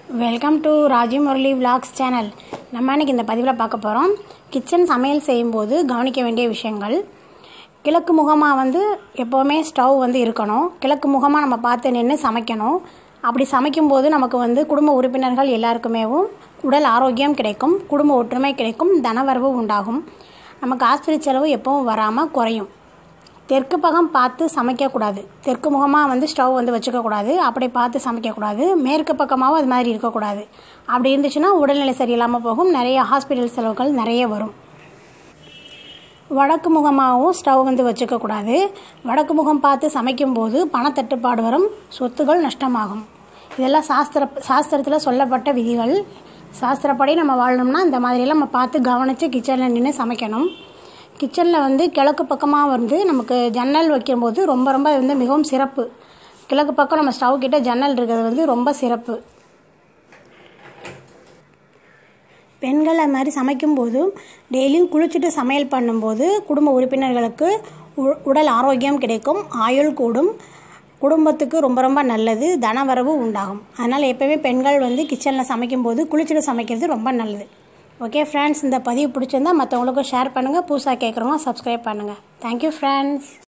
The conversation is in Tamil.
welcome to Raji Murali vlogs channel நம்ம இன்னைக்கு இந்த பதிவில் பார்க்க போகிறோம் கிச்சன் சமையல் செய்யும்போது கவனிக்க வேண்டிய விஷயங்கள் கிழக்கு முகமாக வந்து எப்போவுமே ஸ்டவ் வந்து இருக்கணும் கிழக்கு முகமாக நம்ம பார்த்து நின்று சமைக்கணும் அப்படி சமைக்கும்போது நமக்கு வந்து குடும்ப உறுப்பினர்கள் எல்லாருக்குமேவும் உடல் ஆரோக்கியம் கிடைக்கும் குடும்ப ஒற்றுமை கிடைக்கும் தனவரவு உண்டாகும் நமக்கு ஆஸ்பத்திரி செலவு எப்பவும் வராமல் குறையும் தெற்கு பக்கம் பார்த்து சமைக்கக்கூடாது தெற்கு முகமாக வந்து ஸ்டவ் வந்து வச்சுக்கக்கூடாது அப்படி பார்த்து சமைக்கக்கூடாது மேற்கு பக்கமாகவும் அது மாதிரி இருக்கக்கூடாது அப்படி இருந்துச்சுன்னா உடல்நிலை சரியில்லாமல் போகும் நிறைய ஹாஸ்பிட்டல் செலவுகள் நிறைய வரும் வடக்கு முகமாகவும் ஸ்டவ் வந்து வச்சுக்கக்கூடாது வடக்கு முகம் பார்த்து சமைக்கும்போது பணத்தட்டுப்பாடு வரும் சொத்துகள் நஷ்டமாகும் இதெல்லாம் சாஸ்திர சாஸ்திரத்தில் சொல்லப்பட்ட விதிகள் சாஸ்திரப்படி நம்ம வாழணும்னா இந்த மாதிரியெல்லாம் நம்ம பார்த்து கவனித்து கிச்சனில் நின்று சமைக்கணும் கிச்சனில் வந்து கிழக்கு பக்கமாக வந்து நமக்கு ஜன்னல் வைக்கும்போது ரொம்ப ரொம்ப அது வந்து மிகவும் சிறப்பு கிழக்கு பக்கம் நம்ம ஸ்டவ் கிட்ட ஜன்னல் இருக்கிறது வந்து ரொம்ப சிறப்பு பெண்கள் அது மாதிரி சமைக்கும்போது டெய்லியும் குளிச்சுட்டு சமையல் பண்ணும்போது குடும்ப உறுப்பினர்களுக்கு உ- உடல் ஆரோக்கியம் கிடைக்கும் ஆயுள் கூடும் குடும்பத்துக்கு ரொம்ப ரொம்ப நல்லது தனவரவு உண்டாகும் அதனால் எப்போவுமே பெண்கள் வந்து கிச்சனில் சமைக்கும்போது குளிச்சுட்டு சமைக்கிறது ரொம்ப நல்லது ஓகே ஃப்ரெண்ட்ஸ் இந்த பதிவு பிடிச்சிருந்தா மற்றவங்களுக்கும் ஷேர் பண்ணுங்கள் புதுசாக கேட்குறவங்க சப்ஸ்கிரைப் பண்ணுங்கள் தேங்க்யூ ஃப்ரெண்ட்ஸ்